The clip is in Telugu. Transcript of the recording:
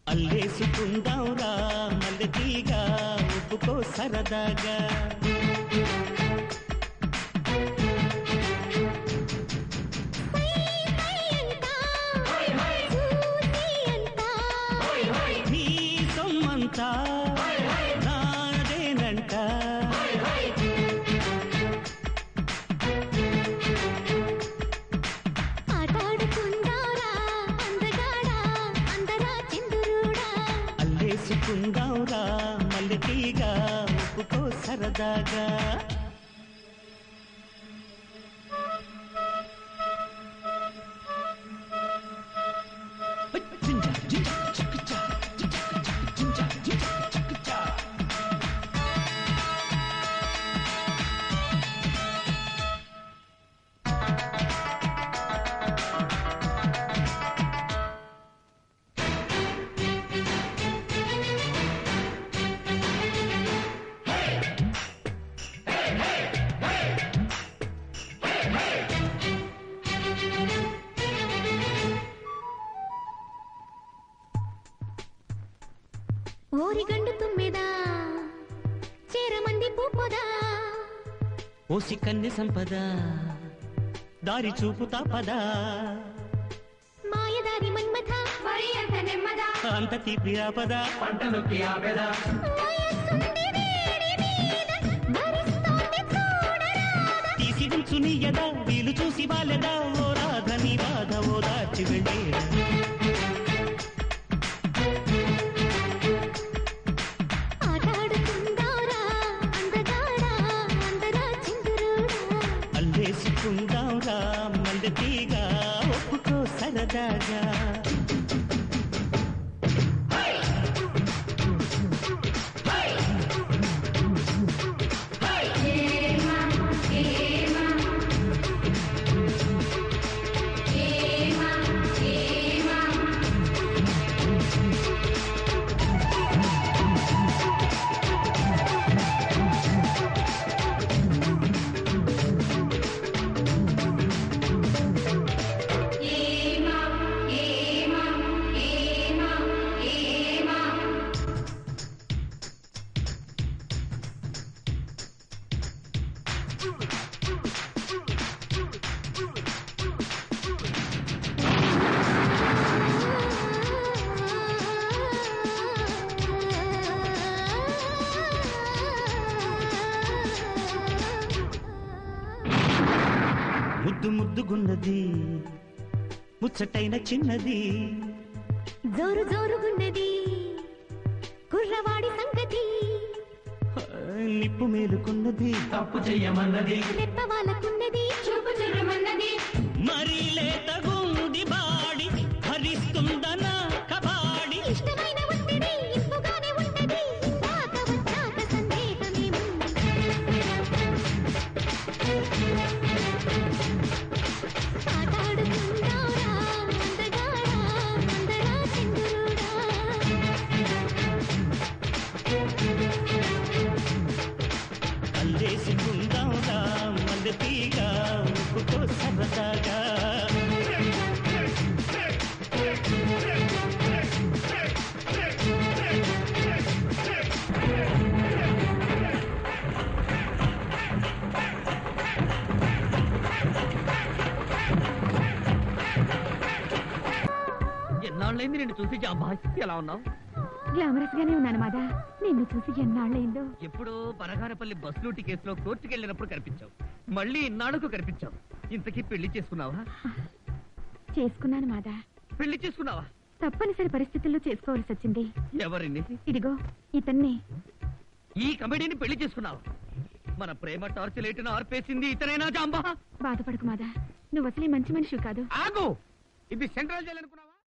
అల్లేసుకుందాంరా మల్లెతీగా ఒప్పుకో సరదాగా నీ సొమ్మంతా నాదేనంట అల్లేసుకుందాంరా మల్లెతీగా ఒప్పుకో సరదాగా ఓరిగండు తుమ్మెదా చేరమంది పూపదా ఓసి కన్నె సంపద దారి చూపుతా పదా మాయదారి మన్మథ మరి అంత నెమ్మదా అంత తీపి ఆపద వయస్సుంది వేడి మీద భరిస్తోంది చూడరాదా తీసిడించు నీయదా వీలు చూసి బాలెదా ఓ రాధని బాధ ఓ దాచి వెళ్ళేడా ఆటాడుకుందారా అందగాడా అందరా చిందురుడా అల్లేసుకుందాంరా మల్లెతీగా ఒప్పుకో సరదాగా ముద్దు ముద్దుగున్నది ముచ్చటైన చిన్నది జోరు జోరుగున్నది కుర్రవాడి సంగతి ఆ, నిప్పు మేలుకున్నది తప్పు చెయ్యమన్నది రెప్ప వాళ్ళకున్నది చూపు చుర్రమన్నది మరీ లేతగుంది బాడి భరిస్తుందన కబాడి ఇష్టమైన ఒత్తిడి ఇంపుగానే ఉంటది ఇందాక వచ్చాక సందేహమేముంది ఆటాడుకుందారా అందగాడా అందరా చిందురుడా అల్లేసుకుందాంరా మల్లెతీగా ఒప్పుకో సరదాగా ఎన్నాళ్ళైంది నేను చూసి జాంబా ఎలా ఉన్నావు గ్లామరస్ గానే ఉన్నాను మాదా నిన్ను చూసి ఎన్నాళ్ళైందో ఎప్పుడో బనగానపల్లి బస్ లూటి కేసులో కోర్టుకి వెళ్ళినప్పుడు కనిపించావు మళ్ళీ ఇన్నాళ్ళకు కనిపించావు ఇంతకీ పెళ్లి చేసుకున్నావా చేసుకున్నాను మాదా పెళ్లి చేసుకున్నావా తప్పనిసరి పరిస్థితుల్లో చేసుకోవాల్సి వచ్చింది ఎవరిని ఇదిగో ఇతన్నే ఈ కమెడీని పెళ్లి చేసుకున్నావా మన ప్రేమ టార్చ్ లైట్ను ఆర్పేసింది ఇతనేనా జాంబా బాధపడకు మాదా నువ్వు అసలే మంచి మనిషి కాదు ఆగు ఇది సెంట్రల్ జైలు అనుకున్నావా